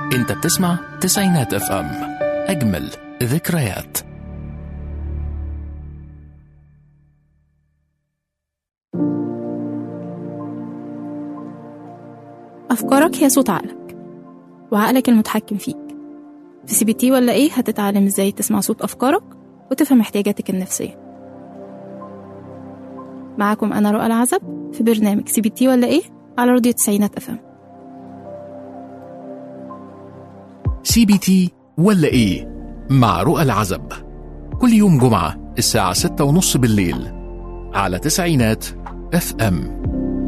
انت بتسمع تسعينات اف ام اجمل ذكريات أفكارك هي صوت عقلك وعقلك المتحكم فيك في سي بي تي ولا إيه هتتعلم إزاي تسمع صوت أفكارك وتفهم احتياجاتك النفسية معاكم أنا رؤى العزب في برنامج سي بي تي ولا إيه على راديو تسعينات أفهم سي بي تي ولا ايه مع رؤى العزب كل يوم جمعة الساعة ستة ونص بالليل على تسعينات اف ام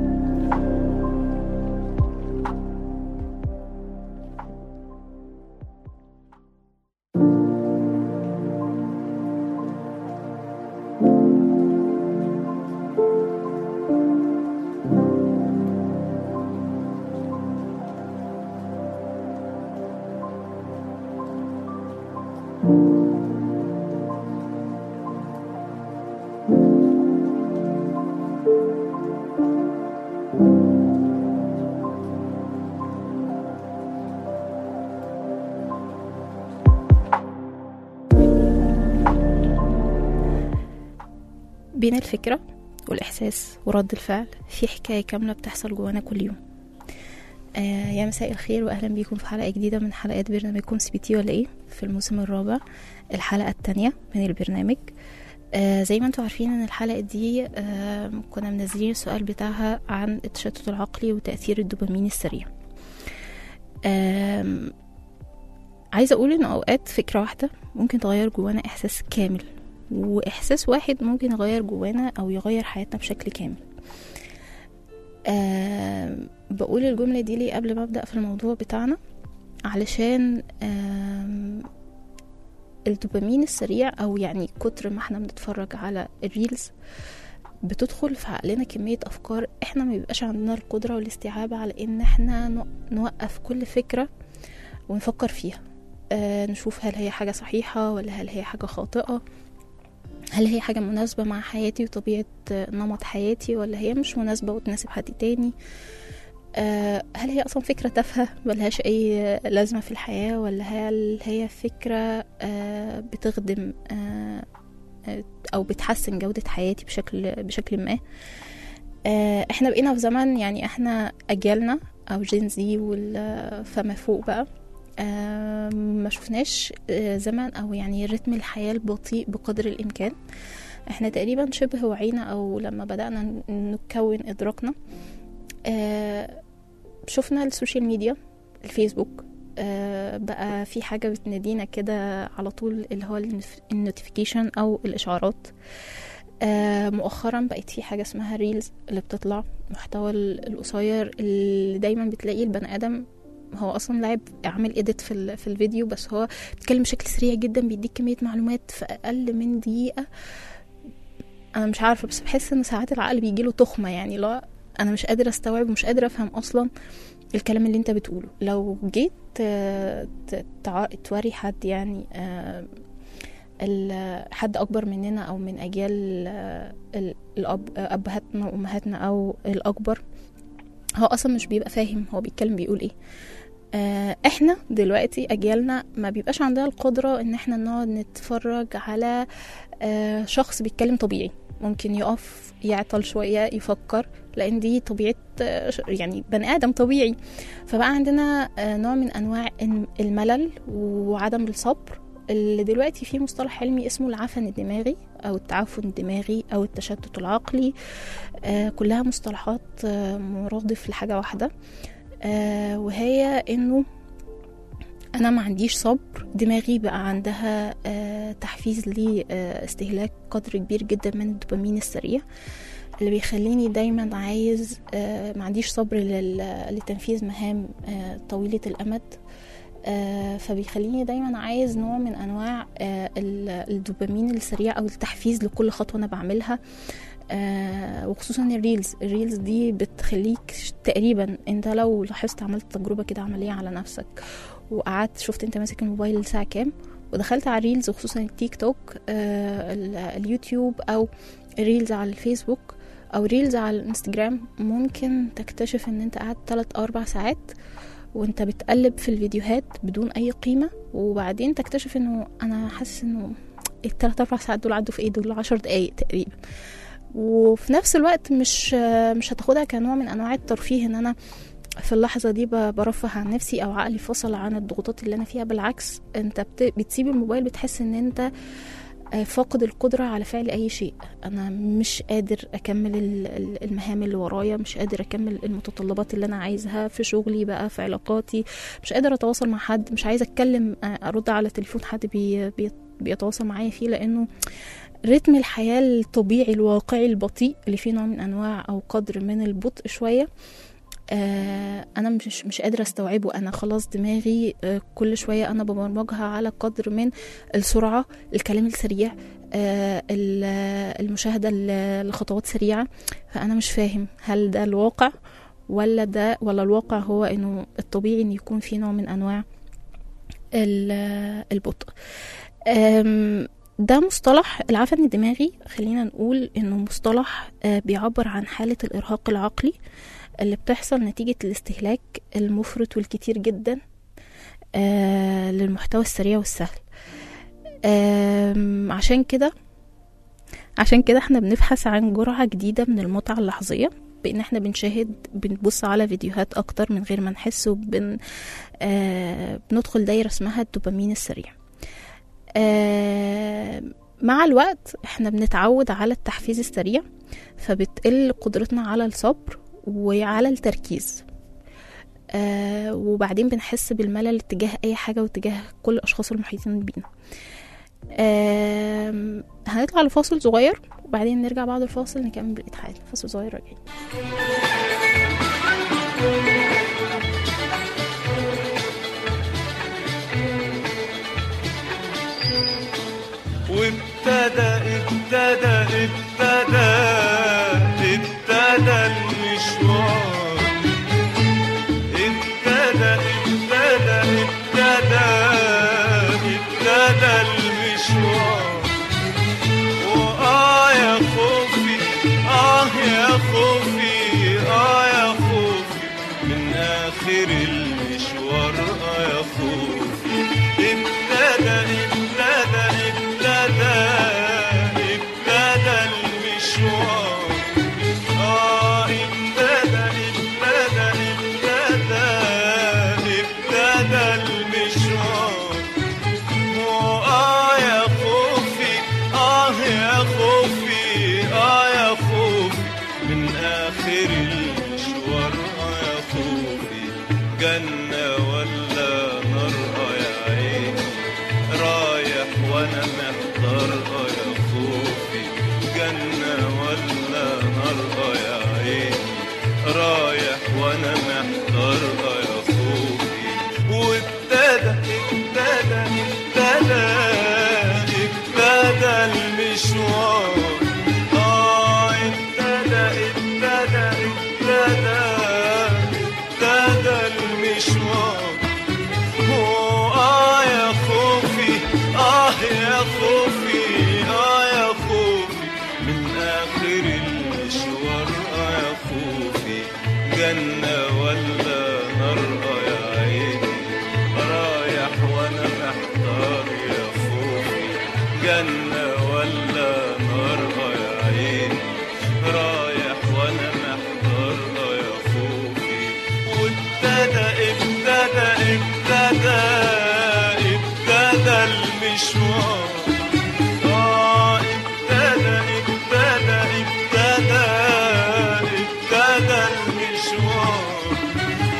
بين الفكرة والإحساس ورد الفعل في حكاية كاملة بتحصل جوانا كل يوم آه يا مساء الخير وأهلا بيكم في حلقة جديدة من حلقات برنامجكم سي بي تي ولا إيه في الموسم الرابع الحلقة التانية من البرنامج آه زي ما انتم عارفين ان الحلقة دي آه كنا منزلين السؤال بتاعها عن التشتت العقلي وتأثير الدوبامين السريع آم، عايزة أقول إن أوقات فكرة واحدة ممكن تغير جوانا إحساس كامل وإحساس واحد ممكن يغير جوانا أو يغير حياتنا بشكل كامل آم، بقول الجملة دي ليه قبل ما أبدأ في الموضوع بتاعنا علشان آم، الدوبامين السريع أو يعني كتر ما احنا بنتفرج على الريلز بتدخل في عقلنا كمية أفكار احنا ما بيبقاش عندنا القدرة والاستيعاب على إن احنا نو- نوقف كل فكرة ونفكر فيها آه نشوف هل هي حاجة صحيحة ولا هل هي حاجة خاطئة هل هي حاجة مناسبة مع حياتي وطبيعة آه، نمط حياتي ولا هي مش مناسبة وتناسب حد تاني آه، هل هي أصلا فكرة تافهة ملهاش أي لازمة في الحياة ولا هل هي فكرة آه، بتخدم آه، آه، أو بتحسن جودة حياتي بشكل بشكل ما آه، احنا بقينا في زمن يعني احنا أجيالنا أو جين زي وال- فما فوق بقى آه، ما شفناش آه، زمن او يعني رتم الحياة البطيء بقدر الامكان احنا تقريبا شبه وعينا او لما بدأنا ن- نكون ادراكنا آه، شفنا السوشيال ميديا الفيسبوك آه، بقى في حاجة بتنادينا كده على طول اللي هو النوتيفيكيشن او الاشعارات آه، مؤخرا بقت في حاجة اسمها ريلز اللي بتطلع محتوى ال- القصير اللي دايما بتلاقيه البني ادم هو اصلا لاعب عامل ايديت في ال- في الفيديو بس هو بيتكلم بشكل سريع جدا بيديك كميه معلومات في اقل من دقيقه انا مش عارفه بس بحس ان ساعات العقل بيجيله تخمه يعني لا انا مش قادره استوعب ومش قادره افهم اصلا الكلام اللي انت بتقوله لو جيت آه، ت- تع- توري حد يعني آه، ال- حد اكبر مننا او من اجيال آه، ال- الاب آه، ابهاتنا وامهاتنا او الاكبر هو اصلا مش بيبقى فاهم هو بيتكلم بيقول ايه آه، احنا دلوقتي اجيالنا ما بيبقاش عندها القدره ان احنا نقعد نتفرج على آه، شخص بيتكلم طبيعي ممكن يقف يعطل شويه يفكر لان دي طبيعه آه، ش- يعني بني ادم طبيعي فبقى عندنا آه، نوع من انواع الم- الملل وعدم الصبر اللي دلوقتي فيه مصطلح علمي اسمه العفن الدماغي او التعفن الدماغي او التشتت العقلي آه، كلها مصطلحات آه، مرادف لحاجه واحده آه، وهي انه انا ما عنديش صبر دماغي بقى عندها آه، تحفيز لاستهلاك قدر كبير جدا من الدوبامين السريع اللي بيخليني دايما عايز آه، ما عنديش صبر لل- لتنفيذ مهام آه، طويلة الأمد آه، فبيخليني دايما عايز نوع من انواع آه، ال- الدوبامين السريع او التحفيز لكل خطوه انا بعملها آه وخصوصا الريلز الريلز دي بتخليك تقريبا انت لو لاحظت عملت تجربه كده عمليه على نفسك وقعدت شفت انت ماسك الموبايل الساعه كام ودخلت على الريلز وخصوصا التيك توك آه ال- اليوتيوب او ريلز على الفيسبوك او ريلز على الانستجرام ممكن تكتشف ان انت قعدت 3 او 4 ساعات وانت بتقلب في الفيديوهات بدون اي قيمه وبعدين تكتشف انه انا حاسس انه التلات اربع ساعات دول عدوا في ايه دول عشر دقايق تقريبا وفي نفس الوقت مش مش هتاخدها كنوع من انواع الترفيه ان انا في اللحظه دي ب- برفه عن نفسي او عقلي فصل عن الضغوطات اللي انا فيها بالعكس انت بت- بتسيب الموبايل بتحس ان انت آه، فاقد القدرة على فعل أي شيء أنا مش قادر أكمل ال- ال- المهام اللي ورايا مش قادر أكمل المتطلبات اللي أنا عايزها في شغلي بقى في علاقاتي مش قادر أتواصل مع حد مش عايزة أتكلم آه، أرد على تليفون حد بي بي بيتواصل معايا فيه لأنه رتم الحياة الطبيعي الواقعي البطيء اللي فيه نوع من أنواع أو قدر من البطء شوية آه انا مش مش قادره استوعبه انا خلاص دماغي آه كل شويه انا ببرمجها على قدر من السرعه الكلام السريع آه ال- المشاهده ل- لخطوات سريعه فانا مش فاهم هل ده الواقع ولا ده ولا الواقع هو انه الطبيعي ان يكون في نوع من انواع ال- البطء آم، ده مصطلح العفن الدماغي خلينا نقول انه مصطلح آه، بيعبر عن حاله الارهاق العقلي اللي بتحصل نتيجة الاستهلاك المفرط والكتير جدا آه للمحتوى السريع والسهل آم، عشان كده عشان كده احنا بنبحث عن جرعة جديدة من المتعة اللحظية بان احنا بنشاهد بنبص على فيديوهات اكتر من غير ما نحس وبن آه بندخل دايرة اسمها الدوبامين السريع آه مع الوقت احنا بنتعود على التحفيز السريع فبتقل قدرتنا على الصبر وعلى التركيز آه وبعدين بنحس بالملل تجاه اي حاجه وتجاه كل الاشخاص المحيطين بينا آه هنطلع لفاصل صغير وبعدين نرجع بعد الفاصل نكمل بقيه حياتنا فاصل صغير راجعين وابتدى ابتدى ابتدى ابتدى المشوار ابتدى ابتدى ابتدى ابتدى المشوار وآه يا خوفي آه يا خوفي آه يا خوفي من آخر المشوار آه يا خوفي ابتدى ابتدى ابتدى ابتدى المشوار آه ابتدى ابتدى ابتدى ابتدى المشوار آه يا خوفي آه يا خوفي آه يا خوفي من آخر المشوار آه يا خوفي جنة ولا نار آه يا عيني رايح وأنا محتار آه يا خوفي جنة ولا نار آه يا عيني رايح وأنا محتار آه يا خوفي وابتدى ابتدى ابتدى ابتدى المشوار آه ابتدى ابتدى ابتدى ابتدى المشوار آه يا خوفي آه يا خوفي آه يا خوفي من آخر المشوار آه يا خوفي جنة ولا نار آه يا عيني رايح وأنا محتار يا خوفي جنة ولا نار آه يا عيني رايح وأنا محتار آه يا خوفي وابتدى ابتدى ابتدى ابتدى المشوار آه ابتدى ابتدى ابتدى ابتدى المشوار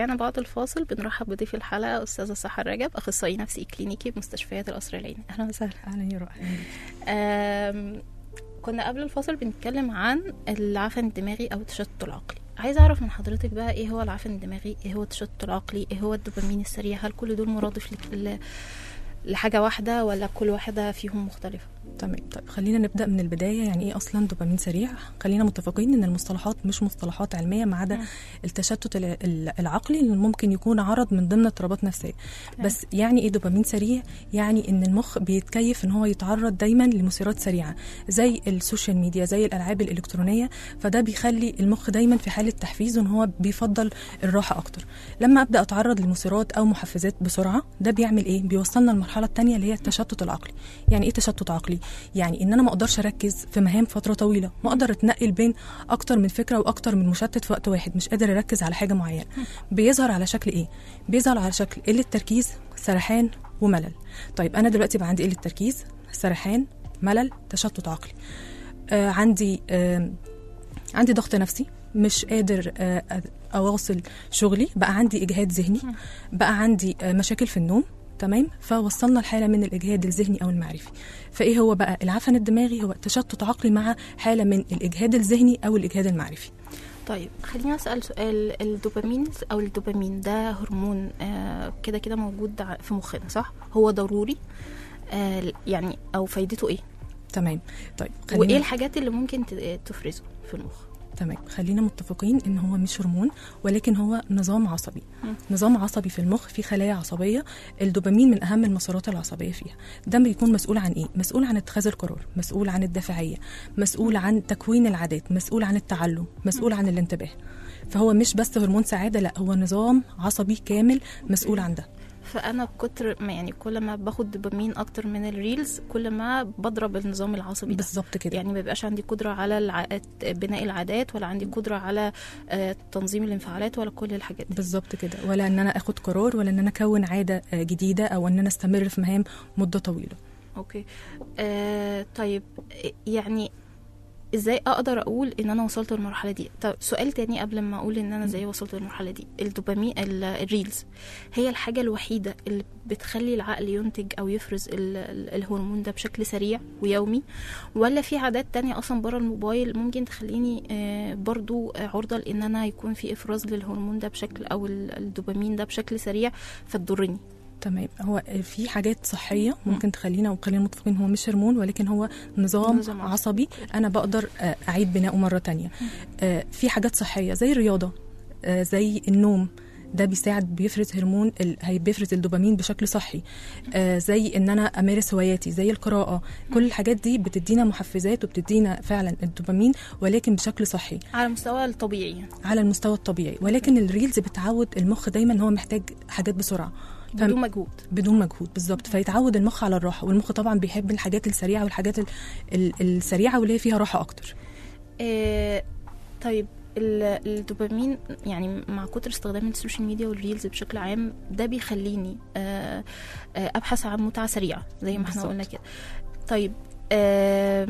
ورجعنا بعد الفاصل بنرحب بضيف الحلقه استاذه سحر رجب اخصائي نفسي كلينيكي بمستشفيات القصر العيني اهلا وسهلا اهلا يا رؤى آم، كنا قبل الفاصل بنتكلم عن العفن الدماغي او التشتت العقلي عايزه اعرف من حضرتك بقى ايه هو العفن الدماغي ايه هو التشتت العقلي ايه هو الدوبامين السريع هل كل دول مرادف لك- ل- لحاجه واحده ولا كل واحده فيهم مختلفه تمام طيب خلينا نبدا من البدايه يعني ايه اصلا دوبامين سريع خلينا متفقين ان المصطلحات مش مصطلحات علميه ما عدا التشتت الع- ال- العقلي اللي ممكن يكون عرض من ضمن اضطرابات نفسيه بس يعني ايه دوبامين سريع يعني ان المخ بيتكيف ان هو يتعرض دايما لمثيرات سريعه زي السوشيال ميديا زي الالعاب الالكترونيه فده بيخلي المخ دايما في حاله تحفيز وان هو بيفضل الراحه اكتر لما ابدا اتعرض لمثيرات او محفزات بسرعه ده بيعمل ايه بيوصلنا للمرحله الثانيه اللي هي التشتت العقلي يعني ايه تشتت عقلي يعني ان انا ما اقدرش اركز في مهام فتره طويله ما اقدر اتنقل بين اكتر من فكره واكتر من مشتت في وقت واحد مش قادر اركز على حاجه معينه بيظهر على شكل ايه بيظهر على شكل قله تركيز سرحان وملل طيب انا دلوقتي بقى عندي قله تركيز سرحان ملل تشتت عقلي آه عندي آه عندي ضغط نفسي مش قادر آه، أ- اواصل شغلي بقى عندي اجهاد ذهني بقى عندي آه، مشاكل في النوم تمام فوصلنا لحاله من الاجهاد الذهني او المعرفي فايه هو بقى العفن الدماغي هو تشتت عقلي مع حاله من الاجهاد الذهني او الاجهاد المعرفي طيب خليني اسال سؤال الدوبامين او الدوبامين ده هرمون آه، كده كده موجود ع- في مخنا صح هو ضروري آه، يعني او فايدته ايه تمام طيب وايه الحاجات اللي ممكن ت- تفرزه في المخ تمام خلينا متفقين ان هو مش هرمون ولكن هو نظام عصبي مم. نظام عصبي في المخ في خلايا عصبيه الدوبامين من اهم المسارات العصبيه فيها ده بيكون مسؤول عن ايه مسؤول عن اتخاذ القرار مسؤول عن الدافعيه مسؤول عن تكوين العادات مسؤول عن التعلم مسؤول عن الانتباه فهو مش بس هرمون سعاده لا هو نظام عصبي كامل مسؤول عن ده فانا بكتر ما يعني كل ما باخد دوبامين اكتر من الريلز كل ما بضرب النظام العصبي ده بالظبط كده يعني ما بيبقاش عندي قدره على الع... بناء العادات ولا عندي قدره على آه، تنظيم الانفعالات ولا كل الحاجات دي بالظبط كده ولا ان انا اخد قرار ولا ان انا اكون عاده آه، جديده او ان انا استمر في مهام مده طويله اوكي آه طيب يعني ازاي اقدر اقول ان انا وصلت للمرحله دي طب سؤال تاني قبل ما اقول ان انا ازاي وصلت للمرحله دي الدوبامين ال- الريلز هي الحاجه الوحيده اللي بتخلي العقل ينتج او يفرز ال- ال- الهرمون ده بشكل سريع ويومي ولا في عادات تانية اصلا بره الموبايل ممكن تخليني آه، برضو آه، عرضه لان انا يكون في افراز للهرمون ده بشكل او ال- الدوبامين ده بشكل سريع فتضرني تمام هو في حاجات صحيه ممكن تخلينا وخلينا متفقين هو مش هرمون ولكن هو نظام, نظام عصبي. عصبي انا بقدر آه، اعيد بناؤه مره تانية آه، في حاجات صحيه زي الرياضه آه، زي النوم ده بيساعد بيفرز هرمون ال... هي بيفرز الدوبامين بشكل صحي آه زي ان انا امارس هواياتي زي القراءه كل الحاجات دي بتدينا محفزات وبتدينا فعلا الدوبامين ولكن بشكل صحي على المستوى الطبيعي يعني. على المستوى الطبيعي ولكن الريلز بتعود المخ دايما ان هو محتاج حاجات بسرعه فم- بدون مجهود بدون مجهود بالظبط فيتعود المخ على الراحه والمخ طبعا بيحب الحاجات السريعه والحاجات ال- ال- السريعه واللي هي فيها راحه اكتر آه، طيب ال- الدوبامين يعني مع كتر استخدام السوشيال ميديا والريلز بشكل عام ده بيخليني آه، آه، ابحث عن متعه سريعه زي ما احنا بالظبط. قلنا كده طيب آه،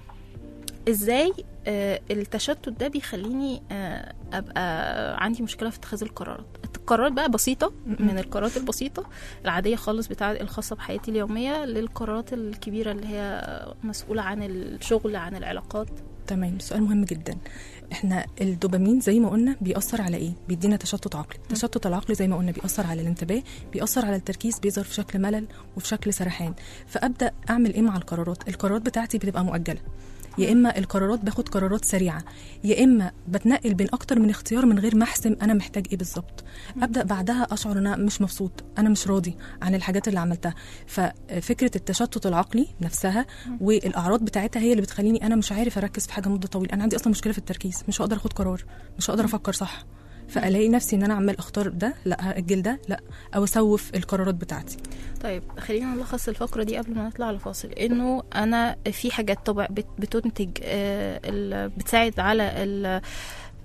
ازاي آه، التشتت ده بيخليني آه، ابقى عندي مشكله في اتخاذ القرارات القرارات بقى بسيطه من القرارات البسيطه العاديه خالص بتاع الخاصه بحياتي اليوميه للقرارات الكبيره اللي هي مسؤوله عن الشغل عن العلاقات تمام سؤال مهم جدا احنا الدوبامين زي ما قلنا بيأثر على ايه بيدينا تشتت عقلي التشتت العقلي زي ما قلنا بيأثر على الانتباه بيأثر على التركيز بيظهر في شكل ملل وفي شكل سرحان فأبدأ أعمل ايه مع القرارات القرارات بتاعتي بتبقى مؤجلة يا اما القرارات باخد قرارات سريعه يا اما بتنقل بين اكتر من اختيار من غير ما احسم انا محتاج ايه بالظبط ابدا بعدها اشعر ان انا مش مبسوط انا مش راضي عن الحاجات اللي عملتها ففكره التشتت العقلي نفسها والاعراض بتاعتها هي اللي بتخليني انا مش عارف اركز في حاجه مده طويله انا عندي اصلا مشكله في التركيز مش هقدر اخد قرار مش هقدر افكر صح فالاقي نفسي ان انا عمال اختار ده لا هاجل ده لا او اسوف القرارات بتاعتي طيب خلينا نلخص الفقرة دي قبل ما نطلع لفاصل انه انا في حاجات طبع بت- بتنتج آه، ال- بتساعد على ال-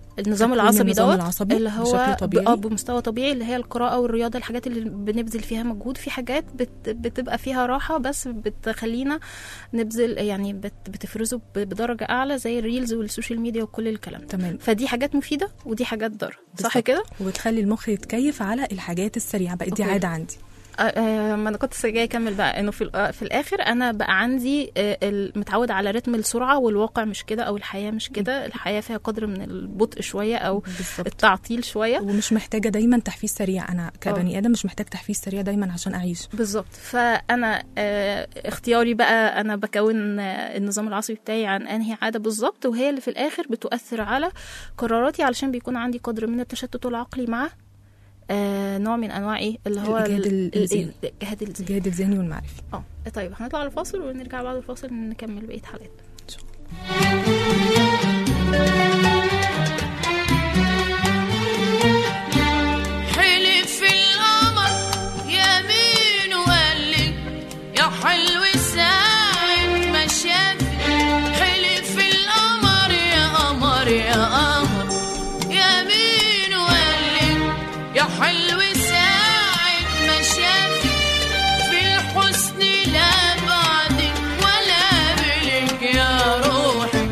النظام تكوين العصبي النظام دوت العصبي اللي هو بشكل ب- طبيعي. اه بمستوى طبيعي اللي هي القراءة والرياضة الحاجات اللي بنبذل فيها مجهود في حاجات بت بتبقى فيها راحة بس بتخلينا نبذل يعني بت بتفرزه ب- بدرجة أعلى زي الريلز والسوشيال ميديا وكل الكلام ده تمام فدي حاجات مفيدة ودي حاجات ضارة صح بالظبط. كده؟ وبتخلي المخ يتكيف على الحاجات السريعه بقت دي أوكي. عاده عندي آه، آه، ما انا كنت لسه جايه اكمل بقى انه في ال- آه، في الاخر انا بقى عندي آه، ال- متعود على رتم السرعه والواقع مش كده او الحياه مش كده الحياه فيها قدر من البطء شويه او بالظبط التعطيل شويه ومش محتاجه دايما تحفيز سريع انا كبني ادم مش محتاج تحفيز سريع دايما عشان اعيش بالظبط فانا آه، اختياري بقى انا بكون آه، النظام العصبي بتاعي عن انهي عاده بالظبط وهي اللي في الاخر بتؤثر على قراراتي علشان بيكون عندي قدر من التشتت العقلي مع آه، نوع من انواع ايه اللي هو الإجهاد ال- الذهني. الإجهاد الذهني الجهاد الذهني والمعرفي اه طيب هنطلع على فاصل ونرجع بعد الفاصل نكمل بقيه حلقات ان شاء الله حلف القمر يمين وقال لي يا حلو ساعة ما شافني حلف القمر يا قمر يا قمر يمين وقال لي يا حلو ساعة ما شافني في الحسن لا بعدك ولا بلك يا روحي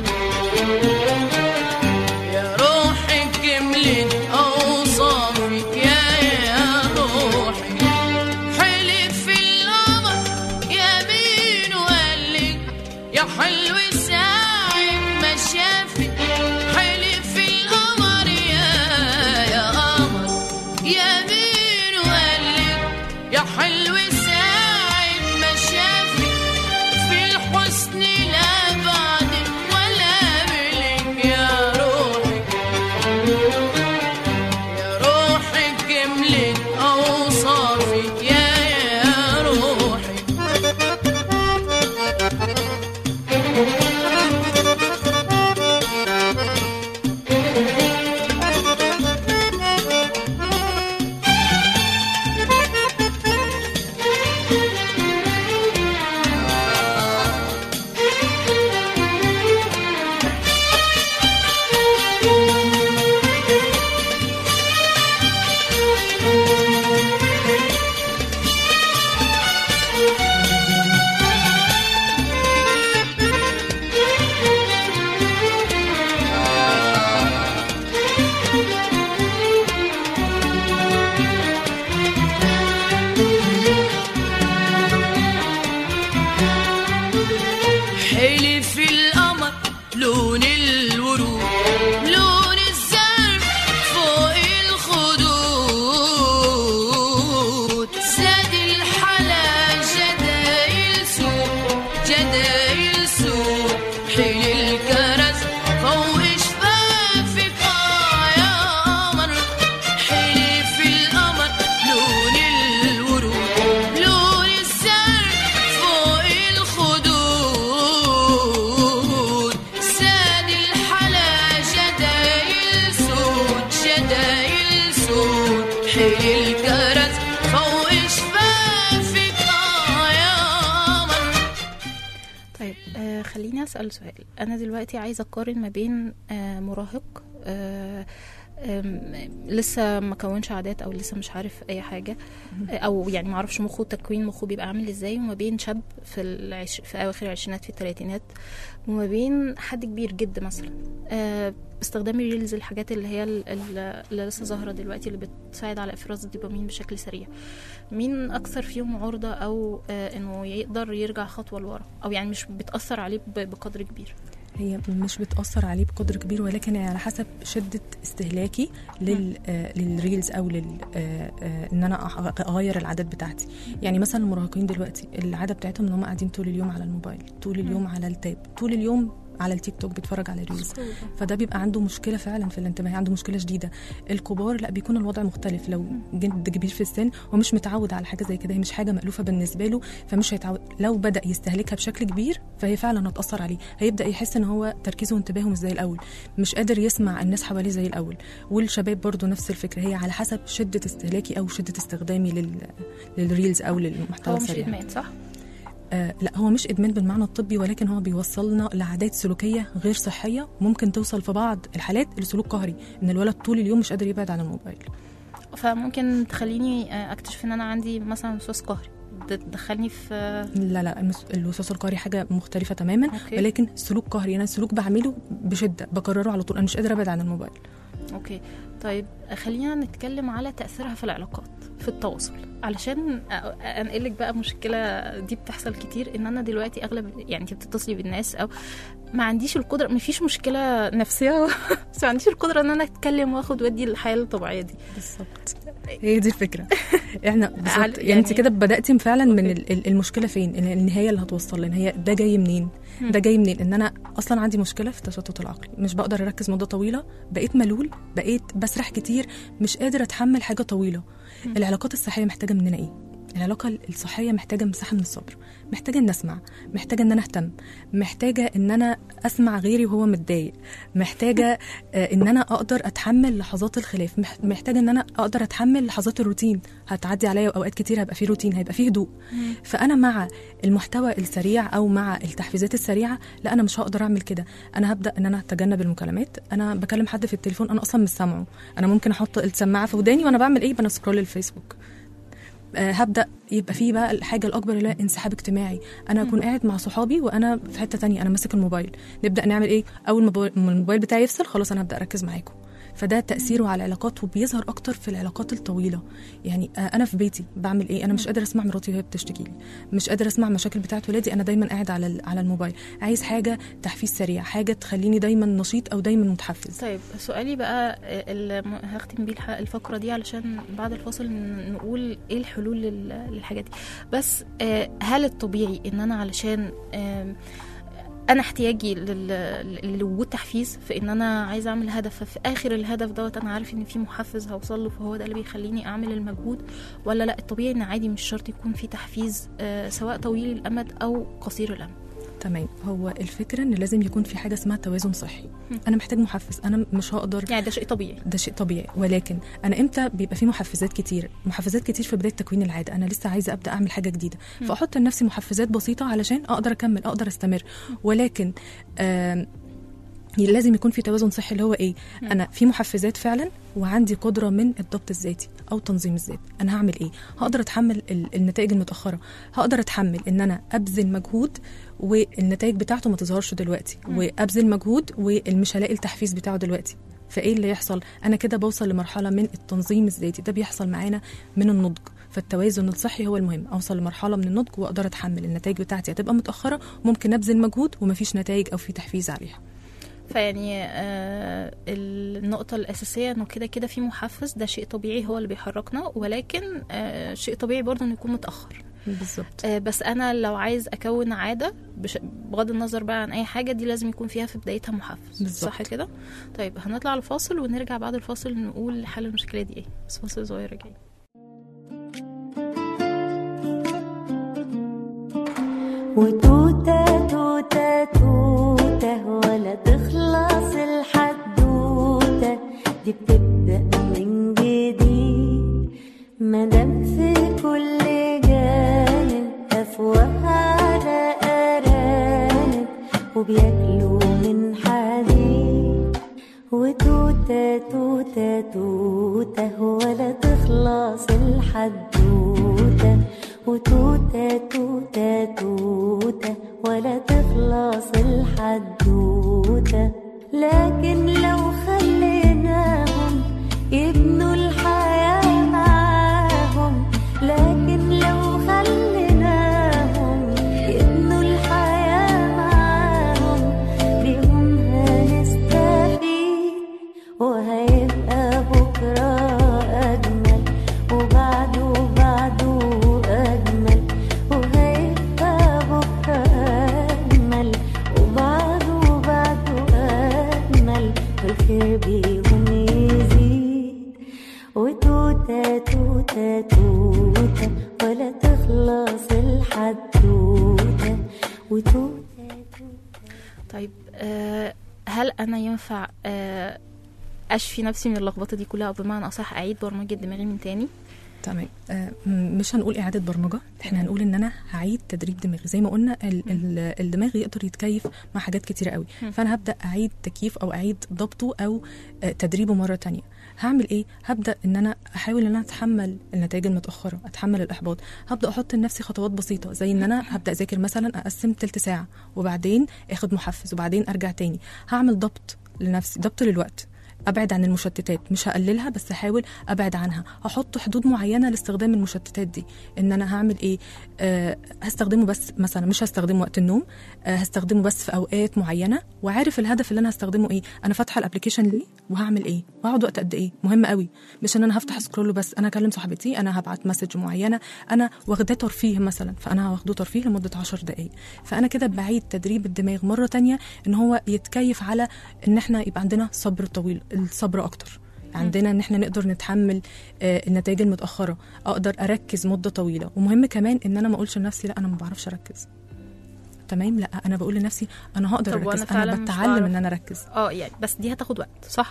يا روحي كملت أوصافك يا يا روحي حلف القمر يمين وقال لي يا حلو ساعة ما شافك حلف القمر يا يا قمر يمين وقال لي يا حلو ساعة ما شافك في الحسن لا بعدك ولا بلك يا روحي يا روحي كملت أوصافك يا يا روحي حلف القمر لون الورود لون الزرق فوق الخدود زاد الحلا جدايل سوق جدايل سوق حيل الكرز فوق شفافك آه يا قمر حلف القمر لون الورود لون الزرق فوق الخدود ساد الحلا جدايل سود جدايل سود حيل الكرز فوق شفافك آه يا قمر طيب آه خليني اسال سؤال انا دلوقتي عايزه اقارن ما بين آه مراهق آه آم، لسه ما كونش عادات او لسه مش عارف اي حاجه آه، او يعني ما اعرفش مخه تكوين مخه بيبقى عامل ازاي وما بين شاب في العش... في اواخر العشرينات في الثلاثينات وما بين حد كبير جدا مثلا آه، باستخدام الريلز الحاجات اللي هي ال- ال- اللي لسه ظاهره دلوقتي اللي بتساعد على افراز الدوبامين بشكل سريع مين اكثر فيهم عرضه او آه، انه يقدر يرجع خطوه لورا او يعني مش بتاثر عليه ب- بقدر كبير هي مش بتأثر عليه بقدر كبير ولكن هي على حسب شدة استهلاكي لل آه للريلز أو لل آه آه إن أنا أغ- أغير العادات بتاعتي يعني مثلا المراهقين دلوقتي العادة بتاعتهم إن هم قاعدين طول اليوم على الموبايل طول اليوم على التاب طول اليوم على التيك توك بيتفرج على ريلز فده بيبقى عنده مشكله فعلا في الانتباه عنده مشكله شديده الكبار لا بيكون الوضع مختلف لو جد كبير في السن هو مش متعود على حاجه زي كده هي مش حاجه مألوفه بالنسبه له فمش هيتعود لو بدا يستهلكها بشكل كبير فهي فعلا هتاثر عليه هيبدا يحس ان هو تركيزه وانتباهه مش زي الاول مش قادر يسمع الناس حواليه زي الاول والشباب برضو نفس الفكره هي على حسب شده استهلاكي او شده استخدامي لل... للريلز او هو للمحتوى مش السريع ادمان صح؟ آه لا هو مش ادمان بالمعنى الطبي ولكن هو بيوصلنا لعادات سلوكيه غير صحيه ممكن توصل في بعض الحالات لسلوك قهري ان الولد طول اليوم مش قادر يبعد عن الموبايل فممكن تخليني آه، اكتشف ان انا عندي مثلا وسواس قهري ده تدخلني في لا لا المس- الوسواس القهري حاجه مختلفه تماما أوكي. ولكن سلوك قهري انا سلوك بعمله بشده بكرره على طول انا مش قادره ابعد عن الموبايل اوكي طيب خلينا نتكلم على تاثيرها في العلاقات في التواصل علشان أ- انقلك بقى مشكله دي بتحصل كتير ان انا دلوقتي اغلب يعني انت بتتصلي بالناس او ما عنديش القدره ما فيش مشكله نفسيه بس ما عنديش القدره ان انا اتكلم واخد ودي الحياه الطبيعيه دي بالظبط هي دي الفكره احنا بالظبط على- يعني, يعني انت يعني- كده بداتي فعلا من أوكي. ال- ال- المشكله فين ال- النهايه اللي هتوصل للنهايه ده جاي منين مم. ده جاي منين ان انا اصلا عندي مشكله في التشتت العقلي مش بقدر اركز مده طويله بقيت ملول بقيت بسرح كتير مش قادر اتحمل حاجه طويله مم. العلاقات الصحيه محتاجه مننا ايه العلاقة الصحية محتاجة مساحة من الصبر محتاجة ان اسمع محتاجة ان انا اهتم محتاجة ان انا اسمع غيري وهو متضايق محتاجة آه، ان انا اقدر اتحمل لحظات الخلاف مح- محتاجة ان انا اقدر اتحمل لحظات الروتين هتعدي عليا اوقات كتير هيبقى فيه روتين هيبقى فيه هدوء فانا مع المحتوى السريع او مع التحفيزات السريعه لا انا مش هقدر اعمل كده انا هبدا ان انا اتجنب المكالمات انا بكلم حد في التليفون انا اصلا مش سامعه انا ممكن احط السماعه في وداني وانا بعمل ايه انا سكرول الفيسبوك آه، هبدا يبقى فيه بقى الحاجه الاكبر اللي هي انسحاب اجتماعي انا اكون قاعد مع صحابي وانا في حته تانية انا ماسك الموبايل نبدا نعمل ايه اول ما الموبايل- ما الموبايل بتاعي يفصل خلاص انا هبدا اركز معاكم فده تاثيره على العلاقات وبيظهر اكتر في العلاقات الطويله يعني آه، انا في بيتي بعمل ايه انا مش قادر اسمع مراتي وهي بتشتكي لي مش قادر اسمع مشاكل بتاعت ولادي انا دايما قاعد على ال- على الموبايل عايز حاجه تحفيز سريع حاجه تخليني دايما نشيط او دايما متحفز طيب سؤالي بقى اللي م- هختم بيه الح- الفقرة دي علشان بعد الفاصل ن- نقول ايه الحلول لل- للحاجات دي بس آه، هل الطبيعي ان انا علشان آم، انا احتياجي لل- لوجود تحفيز في ان انا عايزه اعمل هدف ففي اخر الهدف دوت انا عارف ان في محفز هوصل له فهو ده اللي بيخليني اعمل المجهود ولا لا الطبيعي ان عادي مش شرط يكون في تحفيز آه، سواء طويل الامد او قصير الامد تمام هو الفكره ان لازم يكون في حاجه اسمها توازن صحي مم. انا محتاج محفز انا مش هقدر يعني ده شيء طبيعي ده شيء طبيعي ولكن انا امتى بيبقى في محفزات كتير محفزات كتير في بدايه تكوين العاده انا لسه عايزه ابدا اعمل حاجه جديده فاحط لنفسي محفزات بسيطه علشان اقدر اكمل اقدر استمر ولكن آم، لازم يكون في توازن صحي اللي هو ايه انا في محفزات فعلا وعندي قدره من الضبط الذاتي او تنظيم الذات انا هعمل ايه هقدر اتحمل ال- النتائج المتاخره هقدر اتحمل ان انا ابذل مجهود والنتائج بتاعته ما تظهرش دلوقتي وابذل مجهود ومش هلاقي التحفيز بتاعه دلوقتي فايه اللي يحصل انا كده بوصل لمرحله من التنظيم الذاتي ده بيحصل معانا من النضج فالتوازن الصحي هو المهم اوصل لمرحله من النضج واقدر اتحمل النتائج بتاعتي هتبقى متاخره ممكن ابذل مجهود ومفيش نتائج او في تحفيز عليها فيعني آه النقطة الأساسية إنه كده كده في محفز ده شيء طبيعي هو اللي بيحركنا ولكن آه شيء طبيعي برضه إنه يكون متأخر بالظبط آه بس أنا لو عايز أكون عادة بش- بغض النظر بقى عن أي حاجة دي لازم يكون فيها في بدايتها محفز بالظبط. صح كده؟ طيب هنطلع الفاصل ونرجع بعد الفاصل نقول حل المشكلة دي إيه بس فاصل صغير جاي وتوتة توتة توتة ولا تخلص الحدوتة دي بتبدأ من جديد مادام في كل جانب أفواه على أرانب وبياكلوا من حديد وتوتة توتة توتة ولا تخلص الحدوتة وتوتة توتة توتة ولا تخلص الحدوتة لكن لو خليناهم يبنوا الحياة معاهم لكن لو خليناهم يبنوا الحياة معاهم بيهم هنستفيد وهيبقى بكرة أجمل وبعده بعده أجمل وهيبقى بكرة أجمل وبعده بعده أجمل والخير بيهم يزيد وتوتة توتة توتة ولا تخلص الحدوتة وتوتة توتة طيب آه هل أنا ينفع آه أشفي نفسي من اللخبطة دي كلها أو بمعنى أصح أعيد برمجة دماغي من تاني؟ تمام آه، م- مش هنقول اعاده برمجه احنا هنقول ان انا هعيد تدريب دماغي زي ما قلنا ال- ال- الدماغ يقدر يتكيف مع حاجات كتيره قوي فانا هبدا اعيد تكييف او اعيد ضبطه او آه، تدريبه مره تانية هعمل ايه هبدا ان انا احاول ان انا اتحمل النتائج المتاخره اتحمل الاحباط هبدا احط لنفسي خطوات بسيطه زي ان انا هبدا اذاكر مثلا اقسم تلت ساعه وبعدين اخد محفز وبعدين ارجع تاني هعمل ضبط لنفسي ضبط للوقت ابعد عن المشتتات مش هقللها بس هحاول ابعد عنها هحط حدود معينه لاستخدام المشتتات دي ان انا هعمل ايه آه هستخدمه بس مثلا مش هستخدمه وقت النوم آه هستخدمه بس في اوقات معينه وعارف الهدف اللي انا هستخدمه ايه انا فاتحه الابلكيشن ليه وهعمل ايه وهقعد وقت قد ايه مهم قوي مش ان انا هفتح سكرول بس انا اكلم صاحبتي انا هبعت مسج معينه انا واخداه ترفيه مثلا فانا واخده ترفيه لمده 10 دقائق فانا كده بعيد تدريب الدماغ مره تانية ان هو يتكيف على ان احنا يبقى عندنا صبر طويل الصبر اكتر عندنا ان احنا نقدر نتحمل آه، النتائج المتاخره اقدر اركز مده طويله ومهم كمان ان انا ما اقولش لنفسي لا انا ما بعرفش اركز تمام لا انا بقول لنفسي انا هقدر طب وأنا اركز فعلاً انا مش بتعلم بعرف. ان انا اركز اه يعني بس دي هتاخد وقت صح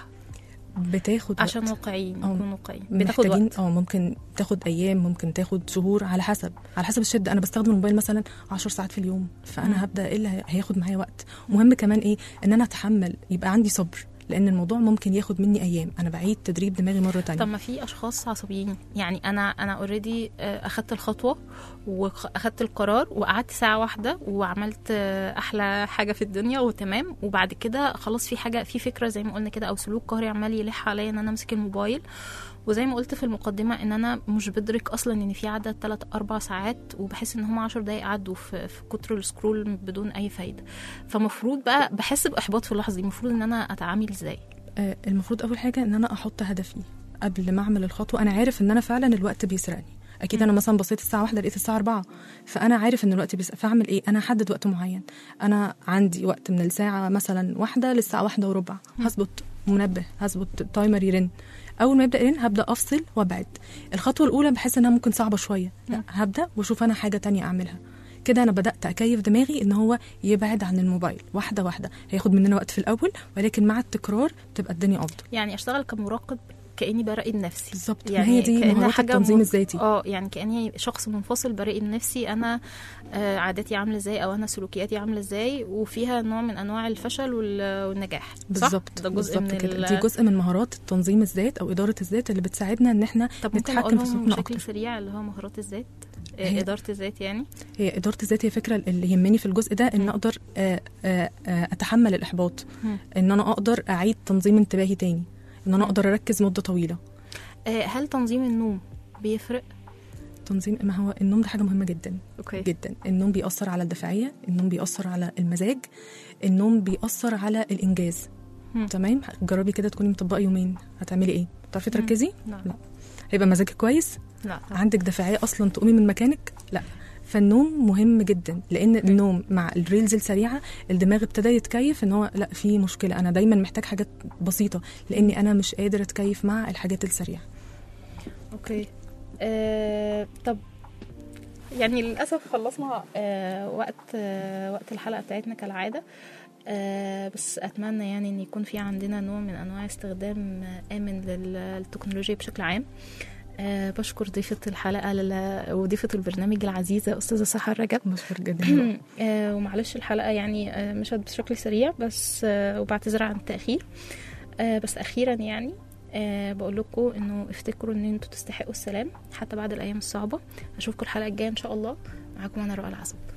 بتاخد عشان وقت. واقعيين أو نكون واقعيين بتاخد محتاجين وقت اه ممكن تاخد ايام ممكن تاخد شهور على حسب على حسب الشده انا بستخدم الموبايل مثلا 10 ساعات في اليوم فانا هبدا ايه اللي هي- هياخد معايا وقت مهم كمان ايه ان انا اتحمل يبقى عندي صبر لان الموضوع ممكن ياخد مني ايام انا بعيد تدريب دماغي مره تانية طب ما في اشخاص عصبيين يعني انا انا اوريدي اخدت الخطوه واخدت القرار وقعدت ساعه واحده وعملت آه، احلى حاجه في الدنيا وتمام وبعد كده خلاص في حاجه في فكره زي ما قلنا كده او سلوك قهري عمال يلح عليا ان انا امسك الموبايل وزي ما قلت في المقدمة ان انا مش بدرك اصلا ان في عدد 3 4 ساعات وبحس ان هم 10 دقايق عدوا في, في كتر السكرول بدون اي فايدة فمفروض بقى بحس باحباط في اللحظة دي المفروض ان انا اتعامل ازاي آه، المفروض اول حاجه ان انا احط هدفي قبل ما اعمل الخطوه انا عارف ان انا فعلا الوقت بيسرقني اكيد انا مثلا بصيت الساعه واحدة لقيت الساعه أربعة فانا عارف ان الوقت بيسرق فاعمل ايه انا هحدد وقت معين انا عندي وقت من الساعه مثلا واحدة للساعه واحدة وربع هظبط منبه هظبط تايمر يرن اول ما يبدا يرن هبدا افصل وابعد الخطوه الاولى بحس انها ممكن صعبه شويه لا هبدا واشوف انا حاجه تانية اعملها كده انا بدات اكيف دماغي ان هو يبعد عن الموبايل واحده واحده هياخد مننا وقت في الاول ولكن مع التكرار تبقى الدنيا افضل يعني اشتغل كمراقب كاني براقب نفسي بالظبط ما يعني هي دي كأنها مهارات حاجة التنظيم من- الذاتي اه يعني كاني شخص منفصل براقب نفسي انا آه، عاداتي عامله ازاي او انا سلوكياتي عامله ازاي وفيها نوع من انواع الفشل وال- والنجاح صح؟ بالظبط ده جزء بالظبط من كده ال- دي جزء من مهارات تنظيم الذات او اداره الذات اللي بتساعدنا ان احنا طب ممكن نتحكم في اقولهم سلوكنا بشكل اكتر سريع اللي هو مهارات الذات آه، هي- اداره الذات يعني هي اداره الذات هي فكره اللي يهمني في الجزء ده ان اقدر آه، آه، آه، اتحمل الاحباط مم. ان انا اقدر اعيد تنظيم انتباهي تاني ان انا اقدر اركز مده طويله آه، هل تنظيم النوم بيفرق تنظيم ما هو النوم ده حاجه مهمه جدا اوكي جدا النوم بيأثر على الدفاعيه النوم بيأثر على المزاج النوم بيأثر على الانجاز مم. تمام جربي كده تكوني مطبقه يومين هتعملي ايه تعرفي تركزي لا لا هيبقى مزاجك كويس لا عندك دفاعيه اصلا تقومي من مكانك لا فالنوم مهم جدا لان النوم مع الريلز السريعه الدماغ ابتدى يتكيف ان هو لا في مشكله انا دايما محتاج حاجات بسيطه لاني انا مش قادر اتكيف مع الحاجات السريعه اوكي آه، طب يعني للاسف خلصنا آه، وقت آه، وقت الحلقه بتاعتنا كالعاده آه، بس اتمنى يعني ان يكون في عندنا نوع من انواع استخدام آه، امن لل- للتكنولوجيا بشكل عام آه، بشكر ضيفة الحلقة لل- وضيفة البرنامج العزيزة أستاذة سحر رجب بشكر جدا آه، ومعلش الحلقة يعني آه، مشت بشكل سريع بس آه، وبعتذر عن التأخير آه، بس أخيرا يعني أه بقول لكم انه افتكروا ان انتوا تستحقوا السلام حتى بعد الايام الصعبه اشوفكم الحلقه الجايه ان شاء الله معاكم انا رؤى العزب